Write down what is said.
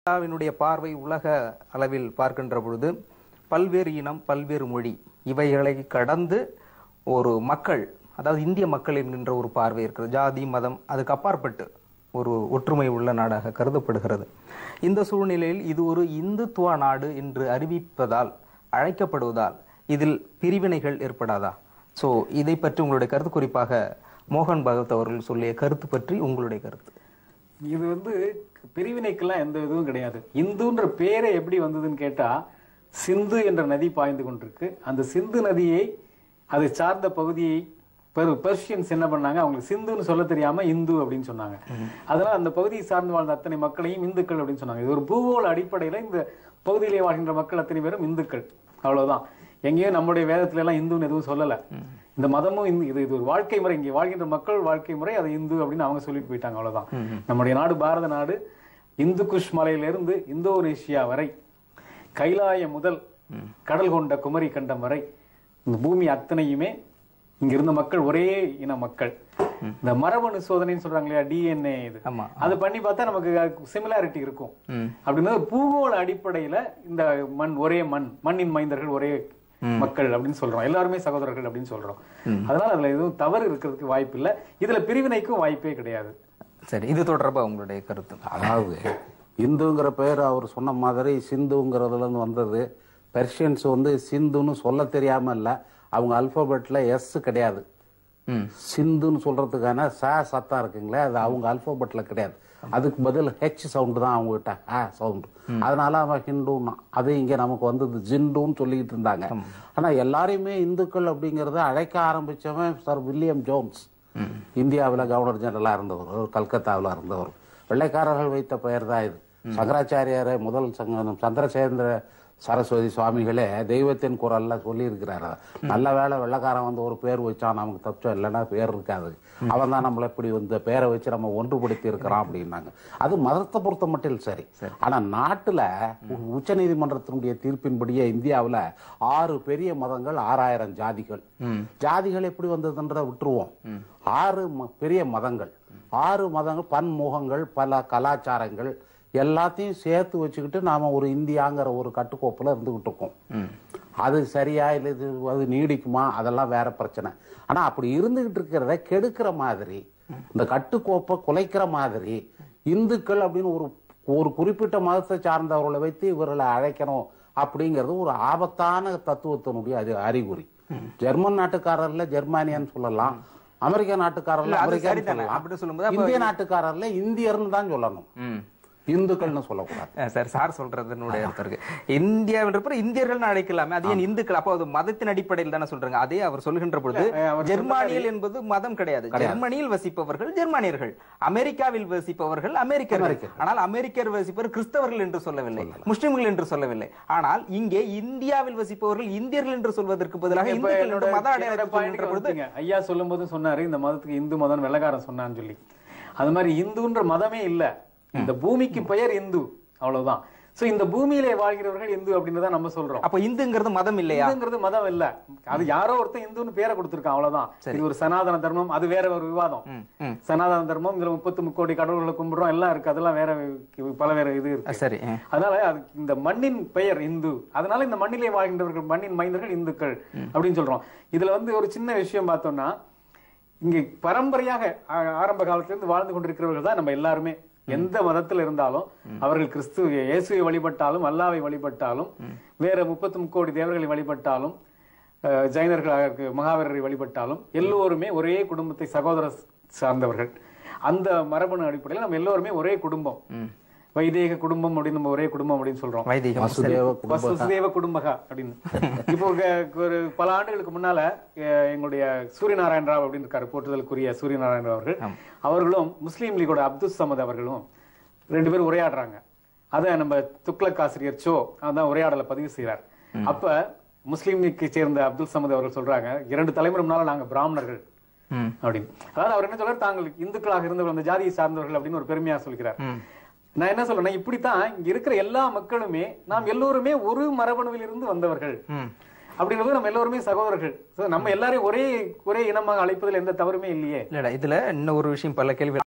இந்தியாவினுடைய பார்வை உலக அளவில் பார்க்கின்ற பொழுது பல்வேறு இனம் பல்வேறு மொழி இவைகளை கடந்து ஒரு மக்கள் அதாவது இந்திய மக்கள் என்கின்ற ஒரு பார்வை இருக்கிறது ஜாதி மதம் அதுக்கு அப்பாற்பட்டு ஒரு ஒற்றுமை உள்ள நாடாக கருதப்படுகிறது இந்த சூழ்நிலையில் இது ஒரு இந்துத்துவ நாடு என்று அறிவிப்பதால் அழைக்கப்படுவதால் இதில் பிரிவினைகள் ஏற்படாதா சோ இதை பற்றி உங்களுடைய கருத்து குறிப்பாக மோகன் பகவத் அவர்கள் சொல்லிய கருத்து பற்றி உங்களுடைய கருத்து இது வந்து பிரிவினைக்கெல்லாம் எந்த இதுவும் கிடையாது இந்துன்ற பேரே எப்படி வந்ததுன்னு கேட்டா சிந்து என்ற நதி பாய்ந்து கொண்டிருக்கு அந்த சிந்து நதியை அதை சார்ந்த பகுதியை பெரு பெர்ஷியன்ஸ் என்ன பண்ணாங்க அவங்களுக்கு சிந்துன்னு சொல்ல தெரியாம இந்து அப்படின்னு சொன்னாங்க அதனால அந்த பகுதியை சார்ந்து வாழ்ந்த அத்தனை மக்களையும் இந்துக்கள் அப்படின்னு சொன்னாங்க இது ஒரு பூகோள அடிப்படையில இந்த பகுதியிலே வாழ்கின்ற மக்கள் அத்தனை பேரும் இந்துக்கள் அவ்வளவுதான் எங்கேயும் நம்முடைய வேதத்துல எல்லாம் இந்துன்னு எதுவும் சொல்லல இந்த மதமும் இந்து- இது இது ஒரு வாழ்க்கை முறை இங்கே வாழ்கின்ற மக்கள் வாழ்க்கை முறை அது இந்து அப்படின்னு அவங்க சொல்லிட்டு போயிட்டாங்க அவ்வளவுதான் நம்முடைய நாடு பாரத நாடு இந்து குஷ் மலையிலிருந்து இந்தோனேஷியா வரை கைலாயம் முதல் கடல் கொண்ட குமரி கண்டம் வரை இந்த பூமி அத்தனையுமே இங்க இருந்த மக்கள் ஒரே இன மக்கள் இந்த மரபணு சோதனைன்னு சொல்றாங்க இல்லையா டிஎன்ஏ இது ஆமா அது பண்ணி பார்த்தா நமக்கு சிமிலாரிட்டி இருக்கும் ம். அப்படின்னா பூகோள அடிப்படையில இந்த மண் ஒரே மண் மண்ணின் மைந்தர்கள் ஒரே மக்கள் அப்படின்னு சொல்றோம் எல்லாருமே சகோதரர்கள் அப்படின்னு சொல்றோம் அதனால அதுல எதுவும் தவறு இருக்கிறதுக்கு வாய்ப்பு இல்ல இதுல பிரிவினைக்கும் வாய்ப்பே கிடையாது சரி இது தொடர்பா உங்களுடைய கருத்து அதாவது இந்துங்கிற பேர் அவர் சொன்ன மாதிரி சிந்துங்கிறதுல இருந்து வந்தது பெர்ஷியன்ஸ் வந்து சிந்துன்னு சொல்ல தெரியாம இல்ல அவங்க அல்பாபெட்ல எஸ் கிடையாது ம் சிந்துன்னு சொல்றதுக்கான ச சத்தம் இருக்குங்களே அது அவங்க அல்பாபெட்ல கிடையாது அதுக்கு பதில் ஹெச் சவுண்டு தான் அவங்க கிட்ட ஆ சவுண்டு அதனால அவன் ஹிந்துன்னா அது இங்க நமக்கு வந்தது ஜிண்டுன்னு சொல்லிக்கிட்டு இருந்தாங்க ஆனா எல்லாரையுமே இந்துக்கள் அப்படிங்கறத அழைக்க ஆரம்பிச்சவன் சார் வில்லியம் ஜோன்ஸ் இந்தியாவுல கவர்னர் ஜெனரலா இருந்தவர் அவர் கல்கத்தாவுல இருந்தவர் வெள்ளைக்காரர்கள் வைத்த பெயர் தான் இது சங்கராச்சாரியாரே முதல் சங்க சந்திரசேகர சரஸ்வதி சுவாமிகளே தெய்வத்தின் குரல்ல சொல்லி இருக்கிறாரு நல்ல வேளை வெள்ளைக்காரன் வந்து ஒரு பேர் வச்சான் நமக்கு தப்பிச்சோம் இல்லைன்னா பேர் இருக்காது அவன் தான் நம்மளை இப்படி இந்த பேரை வச்சு நம்ம ஒன்றுபடுத்தி இருக்கிறான் அப்படின்னாங்க அது மதத்தை பொறுத்த மட்டும் சரி ஆனா நாட்டுல உச்ச நீதிமன்றத்தினுடைய தீர்ப்பின்படியே இந்தியாவுல ஆறு பெரிய மதங்கள் ஆறாயிரம் ஜாதிகள் ஜாதிகள் எப்படி வந்ததுன்றத விட்டுருவோம் ஆறு ம- பெரிய மதங்கள் ஆறு மதங்கள் பன்முகங்கள் பல கலாச்சாரங்கள் எல்லாத்தையும் சேர்த்து வச்சுக்கிட்டு நாம ஒரு இந்தியாங்கிற ஒரு கட்டுக்கோப்புல இருந்துகிட்டு இருக்கோம் அது சரியா இல்லை இது அது நீடிக்குமா அதெல்லாம் வேற பிரச்சனை ஆனா அப்படி இருந்துகிட்டு இருக்கிறத கெடுக்கிற மாதிரி இந்த கட்டுக்கோப்பை குலைக்கிற மாதிரி இந்துக்கள் அப்படின்னு ஒரு ஒரு குறிப்பிட்ட மதத்தை சார்ந்தவர்களை வைத்து இவர்களை அழைக்கணும் அப்படிங்கிறது ஒரு ஆபத்தான தத்துவத்தினுடைய அது அறிகுறி ஜெர்மன் நாட்டுக்காரர்ல ஜெர்மானியன் சொல்லலாம் அமெரிக்க நாட்டுக்காரர்ல இல்ல, அது அமெரிக்கன் சரிதானே. சொல்லலாம் அப்படி சொல்லும்போது அப்ப- இந்திய நாட்டுக்காரர்ல இந்தியர்னு தான் சொல்லணும் ம் இந்துக்கள்னு சொல்லக்கூடாது அஹ் சார் சார் சொல்றதுனுடைய அர்த்தம் இருக்கு இந்தியாவில் இருக்கிற இந்தியர்கள் அழைக்கலாமே அது ஏன் இந்துக்கள் அப்போ அது மதத்தின் அடிப்படையில் தானே சொல்றாங்க அதே அவர் சொல்லுகின்ற பொழுது அவர் ஜெர்மானியல் என்பது மதம் கிடையாது ஜெர்மனியில் வசிப்பவர்கள் ஜெர்மானியர்கள் அமெரிக்காவில் வசிப்பவர்கள் அமெரிக்கர்கள் ஆனால் அமெரிக்கர் வசிப்பவர் கிறிஸ்தவர்கள் என்று சொல்லவில்லை முஸ்லிம்கள் என்று சொல்லவில்லை ஆனால் இங்கே இந்தியாவில் வசிப்பவர்கள் இந்தியர்கள் என்று சொல்வதற்கு பதிலாக இப்ப இந்துக்கள் என்னோட என்று மத என்னோட அடையாளத்தை point சொல்கின்ற க்கு பொழுது வந்துட்டீங்க. ஐயா சொல்லும் போது சொன்னாரு இந்த மதத்துக்கு இந்து மதம் வெள்ளக்காரன் சொன்னான்னு சொல்லி அது மாதிரி இந்துன்ற மதமே இல்ல இந்த பூமிக்கு பெயர் இந்து அவ்வளவுதான் சோ இந்த பூமியிலே வாழ்கிறவர்கள் இந்து அப்படின்றத நம்ம சொல்றோம் அப்ப இந்துங்கிறது மதம் இல்லையா இந்துங்கிறது மதம் இல்ல அது யாரோ ஒருத்தன் இந்துன்னு பேரை கொடுத்திருக்கான் அவ்வளவுதான் இது ஒரு சனாதன தர்மம் அது வேற ஒரு விவாதம் ம், ம். சனாதன தர்மம் இதுல முப்பத்து முக்கோடி கடவுள்களை கும்பிடுறோம் எல்லாம் இருக்கு அதெல்லாம் வேற பல வேற இது இருக்கு அஹ் சரி அஹ். அதனால அது இந்த மண்ணின் பெயர் இந்து அதனால இந்த மண்ணிலே வாழ்கின்றவர்கள் மண்ணின் மைந்தர்கள் இந்துக்கள் அப்படின்னு சொல்றோம் இதுல வந்து ஒரு சின்ன விஷயம் பார்த்தோம்னா இங்க பரம்பரையாக ஆ- ஆரம்ப காலத்துல இருந்து வாழ்ந்து கொண்டிருக்கிறவர்கள் தான் நம்ம எல்லாருமே எந்த மதத்துல இருந்தாலும் அவர்கள் கிறிஸ்துவ இயேசுவை வழிபட்டாலும் அல்லாவை வழிபட்டாலும் வேற முப்பத்தி முக்கோடி தேவர்களை வழிபட்டாலும் அஹ், ஜைனர்களாக இருக்க மகாவீரரை வழிபட்டாலும் எல்லோருமே ஒரே குடும்பத்தை சகோதர சார்ந்தவர்கள் அந்த மரபணு அடிப்படையில் நம்ம எல்லோருமே ஒரே குடும்பம் வைதேக குடும்பம் அப்படின்னு நம்ம ஒரே குடும்பம் அப்படின்னு சொல்றோம் வைதிகம் சரி. வசுதேவ குடும்ப வசுதேவ குடும்பகா அப்படின்னு இப்போ க- ஒரு பல ஆண்டுகளுக்கு முன்னால அஹ், எங்களுடைய சூரியநாராயண ராவ் அப்படின்னு இருக்காரு போற்றுதலுக்குரிய சூரியநாராயண ராவ் அவர்கள் அவர்களும் முஸ்லீம் லீகோட அப்துல் சமத் அவர்களும் ரெண்டு பேரும் உரையாடுறாங்க அத நம்ம துக்ளக் ஆசிரியர் சோ அதான் உரையாடலை பதிவு செய்யறார் அப்ப முஸ்லீம் லீக்கை சேர்ந்த அப்துல் சமத் அவர்கள் சொல்றாங்க இரண்டு தலைமுறை முன்னால நாங்க பிராமணர்கள் ம். அப்படின்னு அதாவது அவர் என்ன சொல்றாரு தாங்கள் இந்துக்களாக இருந்தவர்கள் அந்த ஜாதியை சார்ந்தவர்கள் அப்படின்னு ஒரு பெருமையா சொல்கிறார் ம். நான் என்ன சொல்றேன்னா இப்படித்தான் இங்க இருக்கிற எல்லா மக்களுமே நாம் எல்லோருமே ஒரு மரபணுவில் இருந்து வந்தவர்கள் ம். அப்படின்றது நம்ம எல்லோருமே சகோதரர்கள் So, நம்ம எல்லாரையும் ஒரே ஒரே இனமாக அழைப்பதில் எந்த தவறுமே இல்லையே இல்லடா இதுல இன்னும் ஒரு விஷயம் பல கேள்வி